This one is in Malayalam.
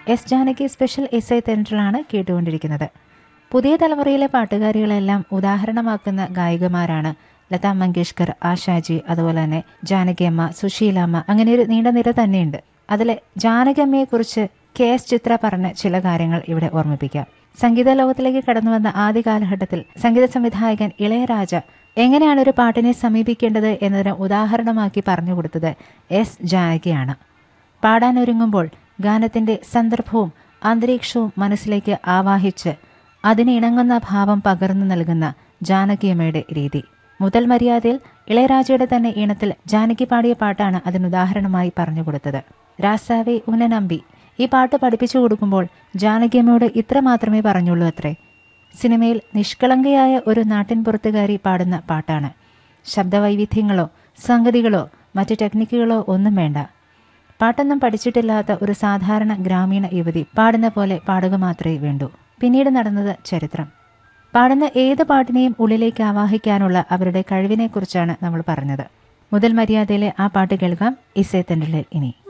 S Janaki special S I തെൻട്രലാണ് കേട്ടുകൊണ്ടിരിക്കുന്നത് പുതിയ തലമുറയിലെ പാട്ടുകാരികളെല്ലാം ഉദാഹരണമാക്കുന്ന ഗായികമാരാണ് ലതാ മങ്കേഷ്കർ ആശാജി അതുപോലെ തന്നെ ജാനകിയമ്മ സുശീലാമ്മ അങ്ങനെ ഒരു നീണ്ട നിര തന്നെയുണ്ട് അതിലെ ജാനകിയമ്മയെക്കുറിച്ച് കെ എസ് ചിത്ര പറഞ്ഞ ചില കാര്യങ്ങൾ ഇവിടെ ഓർമ്മിപ്പിക്കാം സംഗീത ലോകത്തിലേക്ക് കടന്നു വന്ന ആദ്യ കാലഘട്ടത്തിൽ സംഗീത സംവിധായകൻ ഇളയരാജ എങ്ങനെയാണ് ഒരു പാട്ടിനെ സമീപിക്കേണ്ടത് എന്നതിന് ഉദാഹരണമാക്കി പറഞ്ഞു കൊടുത്തത് എസ് ജാനകിയാണ് പാടാനൊരുങ്ങുമ്പോൾ ഗാനത്തിന്റെ സന്ദർഭവും അന്തരീക്ഷവും മനസ്സിലേക്ക് ആവാഹിച്ച് അതിന് ഇണങ്ങുന്ന ഭാവം പകർന്നു നൽകുന്ന ജാനകിയമ്മയുടെ രീതി മുതൽ മര്യാദയിൽ ഇളയരാജയുടെ തന്നെ ഈണത്തിൽ ജാനകി പാടിയ പാട്ടാണ് അതിനുദാഹരണമായി പറഞ്ഞു കൊടുത്തത് രാസാവെ ഉനനമ്പി ഈ പാട്ട് പഠിപ്പിച്ചു കൊടുക്കുമ്പോൾ ജാനകിയമ്മയോട് ഇത്ര മാത്രമേ പറഞ്ഞുള്ളൂ അത്രേ സിനിമയിൽ നിഷ്കളങ്കയായ ഒരു നാട്ടിൻപുറത്തുകാരി പാടുന്ന പാട്ടാണ് ശബ്ദവൈവിധ്യങ്ങളോ സംഗതികളോ മറ്റു ടെക്നിക്കുകളോ ഒന്നും വേണ്ട പാട്ടൊന്നും പഠിച്ചിട്ടില്ലാത്ത ഒരു സാധാരണ ഗ്രാമീണ യുവതി പാടുന്ന പോലെ പാടുക മാത്രമേ വേണ്ടൂ പിന്നീട് നടന്നത് ചരിത്രം പാടുന്ന ഏത് പാട്ടിനെയും ഉള്ളിലേക്ക് ആവാഹിക്കാനുള്ള അവരുടെ കഴിവിനെക്കുറിച്ചാണ് നമ്മൾ പറഞ്ഞത് മുതൽ മര്യാദയിലെ ആ പാട്ട് കേൾക്കാം ഇസേ തെൻഡലിൽ ഇനി